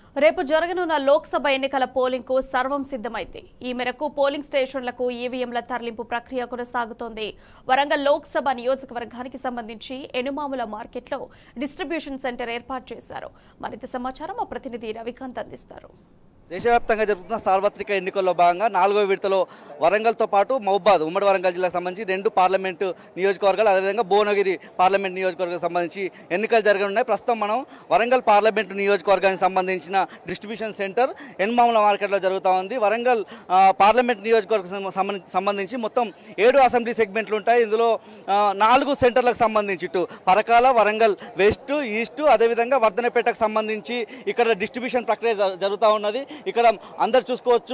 రేపు జరగనున్న లోక్సభ ఎన్నికల పోలింగ్ కు సర్వం సిద్ధమైంది ఈ మేరకు పోలింగ్ స్టేషన్లకు ఈవీఎంల తరలింపు ప్రక్రియ కొనసాగుతోంది వరంగల్ లోక్సభ నియోజకవర్గానికి సంబంధించి ఎనుమాముల మార్కెట్లో డిస్ట్రిబ్యూషన్ సెంటర్ ఏర్పాటు చేశారు మరింత సమాచారం మా ప్రతినిధి రవికాంత్ అందిస్తారు దేశవ్యాప్తంగా జరుగుతున్న సార్వత్రిక ఎన్నికల్లో భాగంగా నాలుగో విడతలో వరంగల్తో పాటు మహబాద్ ఉమ్మడి వరంగల్ జిల్లాకు సంబంధించి రెండు పార్లమెంటు నియోజకవర్గాలు అదేవిధంగా భువనగిరి పార్లమెంట్ నియోజకవర్గానికి సంబంధించి ఎన్నికలు జరగనున్నాయి ప్రస్తుతం మనం వరంగల్ పార్లమెంటు నియోజకవర్గానికి సంబంధించిన డిస్ట్రిబ్యూషన్ సెంటర్ ఎన్మాముల మార్కెట్లో జరుగుతూ ఉంది వరంగల్ ఆ, పార్లమెంట్ నియోజకవర్గం సంబంధించి సంబంధించి మొత్తం ఏడు అసెంబ్లీ సెగ్మెంట్లు ఉంటాయి ఇందులో ఆ, నాలుగు సెంటర్లకు సంబంధించి ఇటు పరకాల వరంగల్ వెస్ట్ ఈస్ట్ అదేవిధంగా వర్ధనపేటకు సంబంధించి ఇక్కడ డిస్ట్రిబ్యూషన్ ప్రక్రియ జ- జరుగుతూ ఉన్నది ఇక్కడ అందరు చూసుకోవచ్చు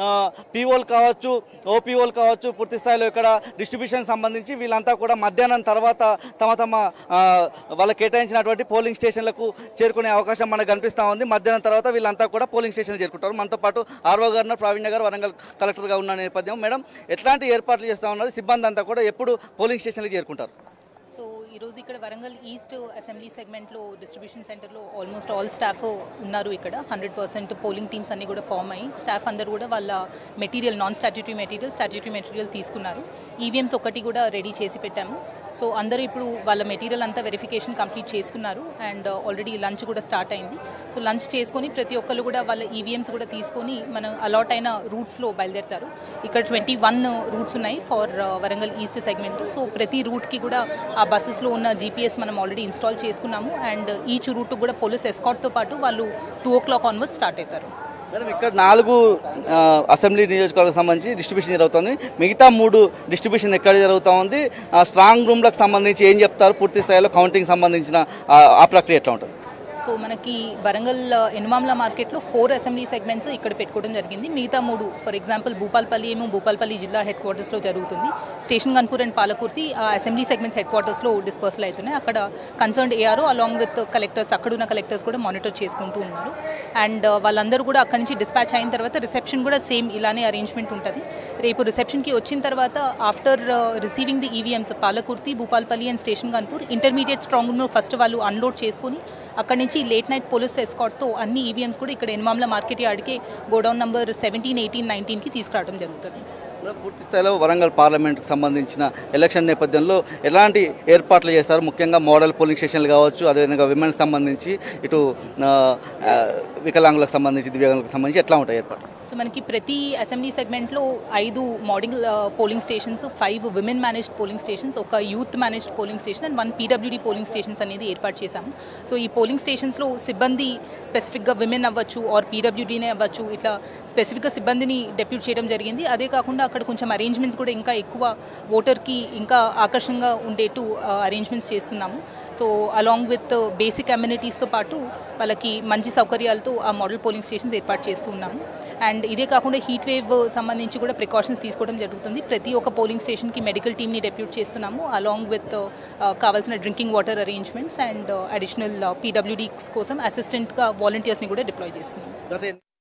పీఓలు కావచ్చు ఓపీఓలు కావచ్చు పూర్తి స్థాయిలో ఇక్కడ డిస్ట్రిబ్యూషన్ సంబంధించి వీళ్ళంతా కూడా మధ్యాహ్నం తర్వాత తమ తమ ఆ, వాళ్ళకి కేటాయించినటువంటి పోలింగ్ స్టేషన్లకు చేరుకునే అవకాశం మనకు కనిపిస్తూ ఉంది మధ్యాహ్నం తర్వాత వీళ్ళంతా కూడా పోలింగ్ స్టేషన్ చేరుకుంటారు మనతో పాటు ఆర్వో గారు ప్రవీణ్ గారు వరంగల్ కలెక్టర్గా ఉన్న నేపథ్యం మేడం ఎట్లాంటి ఏర్పాట్లు చేస్తూ ఉన్నారు సిబ్బంది అంతా కూడా ఎప్పుడు పోలింగ్ స్టేషన్లకు చేరుకుంటారు సో ఈరోజు ఇక్కడ వరంగల్ ఈస్ట్ అసెంబ్లీ సెగ్మెంట్లో డిస్ట్రిబ్యూషన్ సెంటర్లో ఆల్మోస్ట్ ఆల్ స్టాఫ్ ఉన్నారు ఇక్కడ హండ్రెడ్ పర్సెంట్ పోలింగ్ టీమ్స్ అన్ని కూడా ఫామ్ అయ్యి స్టాఫ్ అందరూ కూడా వాళ్ళ material non statutory material statutory material తీసుకున్నారు ఈవీఎంస్ ఒకటి కూడా రెడీ చేసి పెట్టాము సో అందరూ ఇప్పుడు వాళ్ళ మెటీరియల్ అంతా వెరిఫికేషన్ కంప్లీట్ చేసుకున్నారు అండ్ ఆల్రెడీ లంచ్ కూడా స్టార్ట్ అయింది సో లంచ్ చేసుకొని ప్రతి ఒక్కరు కూడా వాళ్ళ ఈవీఎంస్ కూడా తీసుకొని మనం అలాట్ అయిన రూట్స్లో బయలుదేరుతారు ఇక్కడ ట్వంటీ వన్ రూట్స్ ఉన్నాయి for Warangal east segment so ప్రతి రూట్కి కూడా ఆ బస్సెస్లో ఉన్న జీపీఎస్ మనం ఆల్రెడీ ఇన్స్టాల్ చేసుకున్నాము అండ్ ఈచ్ రూట్ కూడా పోలీస్ ఎస్కాట్తో పాటు వాళ్ళు two o'clock onward start అవుతారు మేడం ఇక్కడ నాలుగు ఆ, అసెంబ్లీ నియోజకవర్గం సంబంధించి డిస్ట్రిబ్యూషన్ జరుగుతుంది మిగతా మూడు డిస్ట్రిబ్యూషన్ ఎక్కడ జరుగుతూ ఉంది ఆ స్ట్రాంగ్ రూమ్లకు సంబంధించి ఏం చెప్తారు పూర్తి స్థాయిలో కౌంటింగ్ సంబంధించిన ఆ, ఆ ప్రక్రియ ఎట్లా ఉంటుంది సో మనకి వరంగల్ ఎనుమామ్ల మార్కెట్లో ఫోర్ అసెంబ్లీ సెగ్మెంట్స్ ఇక్కడ పెట్టుకోవడం జరిగింది మిగతా మూడు ఫర్ ఎగ్జాంపుల్ భూపాల్పల్లి ఏమో భూపాల్పల్లి జిల్లా హెడ్ క్వార్టర్స్లో జరుగుతుంది స్టేషన్ గన్పూర్ అండ్ పాలకుర్తి ఆ అసెంబ్లీ సెగ్మెంట్స్ హెడ్ క్వార్టర్స్లో డిస్పర్సల్ అవుతున్నాయి అక్కడ concerned ARO along with collectors అక్కడున్న కలెక్టర్స్ కూడా మానిటర్ చేసుకుంటూ ఉన్నారు అండ్ వాళ్ళందరూ కూడా అక్కడి నుంచి డిస్పాచ్ అయిన తర్వాత రిసెప్షన్ కూడా సేమ్ ఇలానే అరేంజ్మెంట్ ఉంటుంది రేపు రిసెప్షన్కి వచ్చిన తర్వాత after receiving the EVMs Palakurthi Bhupalpally and station Ghanpur intermediate strong రూమ్లో ఫస్ట్ వాళ్ళు అన్లోడ్ చేసుకుని అక్కడి నుంచి లేట్ నైట్ పోలీస్ ఎస్కాట్తో అన్ని ఈవీఎంస్ కూడా ఇక్కడ ఎనిమామ్ల మార్కెట్ యార్డ్కి గోడౌన్ నంబర్ సెవెంటీన్ ఎయిటీన్ నైన్టీన్కి తీసుకురావడం జరుగుతుంది మేడం, పూర్తి స్థాయిలో వరంగల్ పార్లమెంట్కి సంబంధించిన ఎలక్షన్ నేపథ్యంలో ఎలాంటి ఏర్పాట్లు చేస్తారు ముఖ్యంగా మోడల్ పోలింగ్ స్టేషన్లు కావచ్చు అదేవిధంగా విమెన్కి సంబంధించి ఇటు ఆ, ఆ, వికలాంగులకు సంబంధించి దివ్యాంగులకు సంబంధించి ఎట్లా ఉంటాయి ఏర్పాట్లు సో మనకి ప్రతి అసెంబ్లీ సెగ్మెంట్లో ఐదు model polling stations five women managed polling stations ఒక youth managed polling station and one PWD polling stations అనేది ఏర్పాటు చేశాము సో ఈ పోలింగ్ స్టేషన్స్లో సిబ్బంది స్పెసిఫిక్గా విమెన్ అవ్వచ్చు ఆర్ పీడబ్ల్యూడీనే అవ్వచ్చు ఇట్లా స్పెసిఫిక్గా సిబ్బందిని డెప్యూట్ చేయడం జరిగింది అదే కాకుండా అక్కడ కొంచెం అరేంజ్మెంట్స్ కూడా ఇంకా ఎక్కువ ఓటర్కి ఇంకా ఆకర్షణగా ఉండేట్టు అరేంజ్మెంట్స్ చేస్తున్నాము సో అలాంగ్ విత్ బేసిక్ అమ్యూనిటీస్తో పాటు వాళ్ళకి మంచి సౌకర్యాలతో ఆ మోడల్ పోలింగ్ స్టేషన్స్ ఏర్పాటు చేస్తూ ఉన్నాము అండ్ ఇదే కాకుండా హీట్ వేవ్ సంబంధించి కూడా ప్రికాషన్స్ తీసుకోవడం జరుగుతుంది ప్రతి ఒక్క పోలింగ్ స్టేషన్కి మెడికల్ టీమ్ని డెప్యూట్ చేస్తున్నాము అలాంగ్ విత్ కావాల్సిన drinking water arrangements and additional PWDs కోసం అసిస్టెంట్గా వాలంటీర్స్ని కూడా డిప్లాయ్ చేస్తున్నాము గత